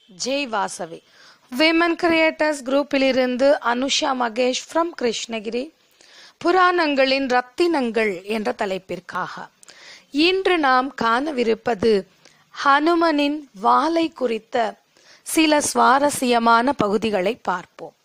Jai Vasavi women creators குரூப்பிலிருந்து Anusha Mahesh from Krishnagiri புராணங்களின் ரத்தினங்கள் என்ற தலைப்பிற்காக இன்று நாம் காணவிருப்பது ஹனுமனின் வாளை குறித்த சில சுவாரஸ்யமான பகுதிகளை பார்ப்போம்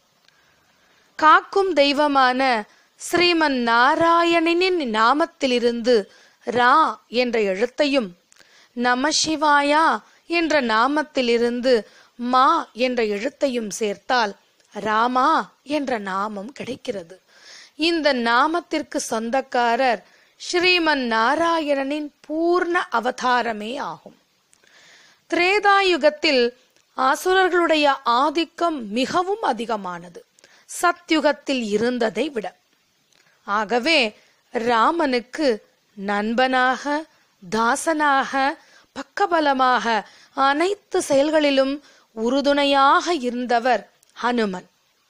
காக்கும் தெய்வமான ஸ்ரீமன் நாராயணனின் நாமத்திலிருந்து ரா என்ற எழுத்தையும் நமசிவாயா என்ற நாமத்திலிருந்து மா என்ற எழுத்தையும் சேர்த்தால் ராமா என்ற நாமம் கிடைக்கிறது இந்த நாமத்திற்கு சொந்தக்காரர் ஸ்ரீமன் நாராயணனின் பூர்ண அவதாரமே ஆகும் திரேதாயுகத்தில் அசுரர்களுடைய ஆதிக்கம் மிகவும் அதிகமானது சத்யுகத்தில் இருந்ததை விட ஆகவே ராமனுக்கு நண்பனாக தாசனாக பக்கபலமாக அனைத்து செயல்களிலும் உறுதுணையாக இருந்தவர் ஹனுமன்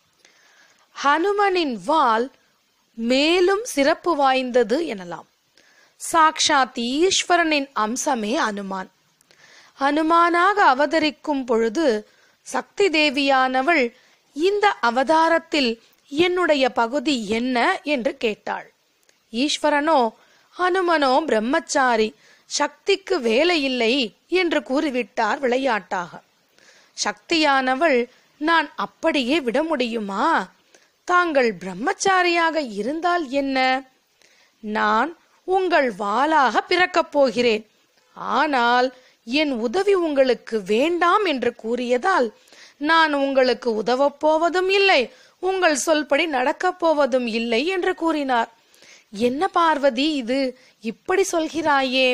ஹனுமனின் வாள் மேலும் சிறப்பு வாய்ந்தது எனலாம் சாக்ஷாத் ஈஸ்வரனின் அம்சமே அனுமான் அனுமானாக அவதரிக்கும் பொழுது சக்தி தேவியானவள் இந்த அவதாரத்தில் என்னுடைய பகுதி என்ன என்று கேட்டாள் ஈஸ்வரனோ ஹனுமனோ பிரம்மச்சாரி சக்திக்கு வேலை இல்லை என்று கூறிவிட்டார் விளையாட்டாக சக்தியானவள் நான் அப்படியே விட முடியுமா தாங்கள் பிரம்மச்சாரியாக இருந்தால் என்ன நான் உங்கள் வாளாக பிறக்கப் போகிறேன் ஆனால் என் உதவி உங்களுக்கு வேண்டாம் என்று கூறியதால் நான் உங்களுக்கு உதவப் போவதும் இல்லை உங்கள் சொல்படி நடக்கப் போவதும் இல்லை என்று கூறினார் என்ன பார்வதி இது இப்படி சொல்கிறாயே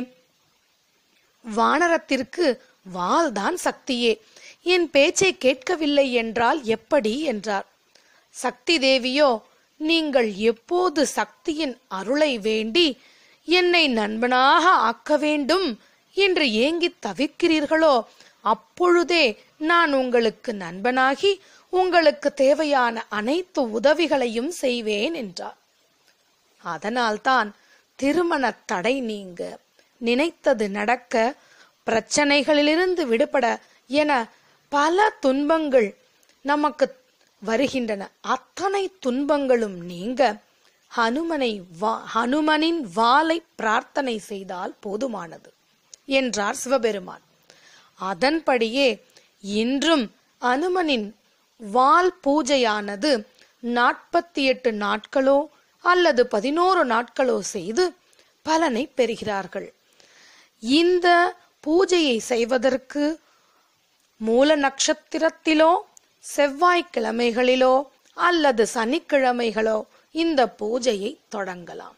வானரத்திற்கு வாள்தான் சக்தியே என் பேச்சை கேட்கவில்லை என்றால் எப்படி என்றார் சக்தி தேவியோ நீங்கள் எப்போது சக்தியின் அருளை வேண்டி என்னை நண்பனாக ஆக்க வேண்டும் என்று ஏங்கி தவிக்கிறீர்களோ அப்பொழுதே நான் உங்களுக்கு நண்பனாகி உங்களுக்கு தேவையான அனைத்து உதவிகளையும் செய்வேன் என்றார் அதனால்தான் திருமண தடை நீங்க நினைத்தது நடக்க பிரச்சனைகளிலிருந்து விடுபட என பல துன்பங்கள் நமக்கு வருகின்றன அத்தனை துன்பங்களும் நீங்க ஹனுமனை வா ஹனுமனின் வாளை பிரார்த்தனை செய்தால் போதுமானது என்றார் சிவபெருமான் அதன்படியே இன்றும் அனுமனின் வால் பூஜையானது நாற்பத்தி எட்டு நாட்களோ அல்லது பதினோரு நாட்களோ செய்து பலனை பெறுகிறார்கள் இந்த பூஜையை செய்வதற்கு மூல நட்சத்திரத்திலோ செவ்வாய்க்கிழமைகளிலோ அல்லது சனிக்கிழமைகளோ இந்த பூஜையை தொடங்கலாம்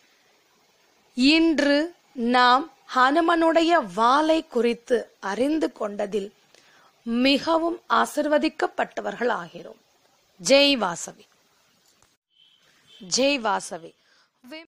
இன்று நாம் ஹனுமனுடைய வாளை குறித்து அறிந்து கொண்டதில் மிகவும் ஆசிர்வதிக்கப்பட்டவர்கள் ஆகிறோம் ஜெய் வாசவி ஜெய் வாசவி